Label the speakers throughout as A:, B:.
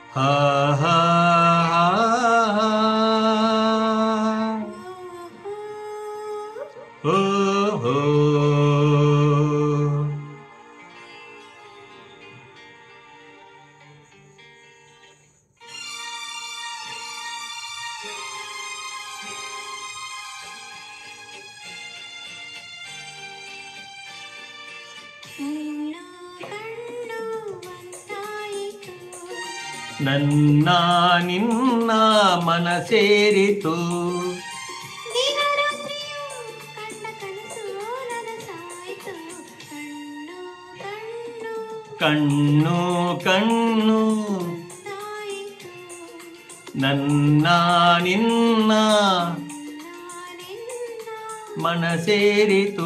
A: ಹಾ ಹಾ ಹಾ ಹೋ ಹೋ
B: ನಿನ್ನ ಕಣ್ಣು ಒಂದಾಯಿತು
A: ನನ್ನ ನಿನ್ನ ಮನ ಸೇರಿತು
B: ದಿನರಾತ್ರಿಯು ಕಂಡ ಕನಸು ನನಸಾಯಿತು ಕಣ್ಣು ಕಣ್ಣು
A: ಕಣ್ಣು ಕಣ್ಣು
B: ಒಂದಾಯಿತು
A: ನನ್ನ ನಿನ್ನ
B: ನಾನಿನ್ನ
A: ಮನ ಸೇರಿತು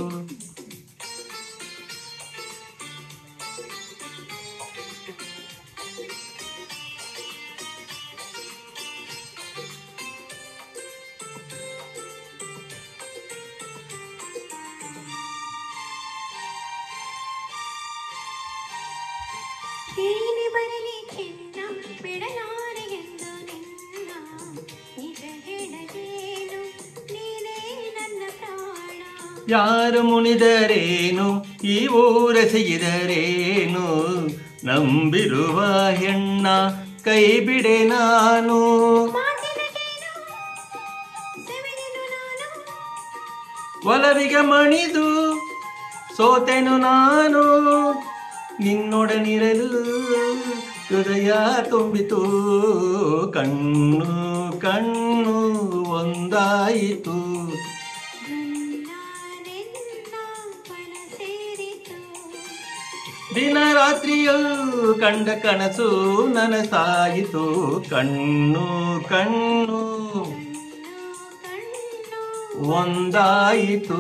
B: ಏನಿ ಬರಲಿ ಚಿನ್ನ ಬಿಡಲಾರೆ ಎಂದು ನಿನ್ನ ನಿಜ ಹೇಳಲೇನು ನೀನೇ ನನ್ನ ಪ್ರಾಣ
A: ಯಾರು ಮುನಿದರೇನು ಈ ಊರೆಸೆಗಿದರೇನು ನಂಬಿರುವ ಹೆಣ್ಣ ಕೈ ಬಿಡೆ ನಾನು
B: ಮಾತಿನಗೇನು ಸೆವೆನೆನು ನಾನು
A: ಒಲವಿಗೆ ಮಣಿದು ಸೋತೆನು ನಾನು ನಿನ್ನೊಡನಿರಲು ಹೃದಯ ತುಂಬಿತು ಕಣ್ಣು ಕಣ್ಣು ಒಂದಾಯಿತು
B: ನನ್ನ ನಿನ್ನ ಮನ ಸೇರಿತು
A: ದಿನ ರಾತ್ರಿಯೂ ಕಂಡ ಕನಸು ನನಸಾಯಿತು ಕಣ್ಣು ಕಣ್ಣು
B: ಕಣ್ಣು
A: ಒಂದಾಯಿತು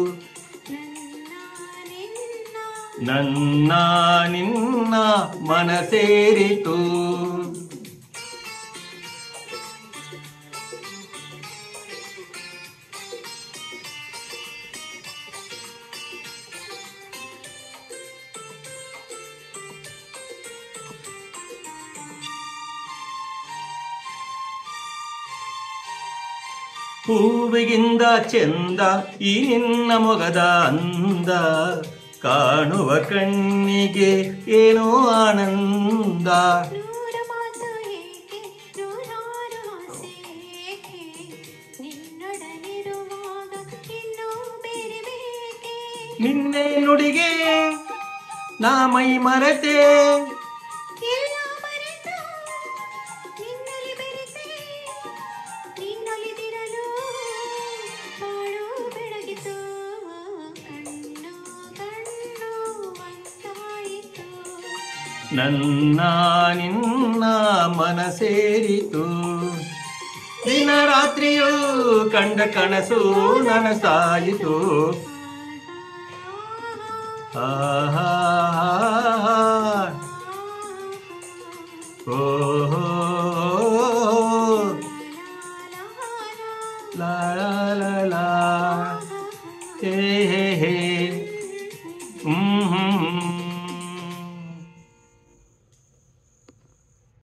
B: ನನ್ನ ನಿನ್ನ
A: ನನ್ನ ನಿನ್ನ ಮನ ಸೇರಿತು ಹೂವಿಗಿಂದ ಚೆಂದ ಈ ನಿನ್ನ ಮೊಗದ ಅಂದ ಕಾಣುವ ಕಣ್ಣಿಗೆ ಏನೋ ಆನಂದ
B: ನೂರ ಮಾತು ಏಕೆ ನೂರಾರು ಆಸೆ ಏಕೆ ನಿನ್ನೊಡನಿರುವಾಗ ಇನ್ನೂ ಬೇರೆ ಬೇಕೆ
A: ನಿನ್ನೆ ನುಡಿಗೆ ನಾ ಮೈ ಮರೆತೆ
B: ಎಲ್ಲ ಮರೆತು ನಿನ್ನಲ್ಲಿ ಬೆರೆತೆ ನಿನ್ನೊಲಿದಿರಲು ಬಾಳು ಬೆಳಗಿತು ಕಣ್ಣು ಕಣ್ಣು ಒಂದಾಯಿತು
A: ನನ್ನ ನಿನ್ನ ಮನ ಸೇರಿತು ದಿನ ರಾತ್ರಿಯೂ ಕಂಡ ಕನಸು ನನಸಾಯಿತು ಆಹಾ ಓ ಲಾ ಲಾ ಲಾ ಲಾ ಹೇ ಹೇ ಹೇ ಹ್ಮ್ ಹ್ಮ್ ಹ್ಮ್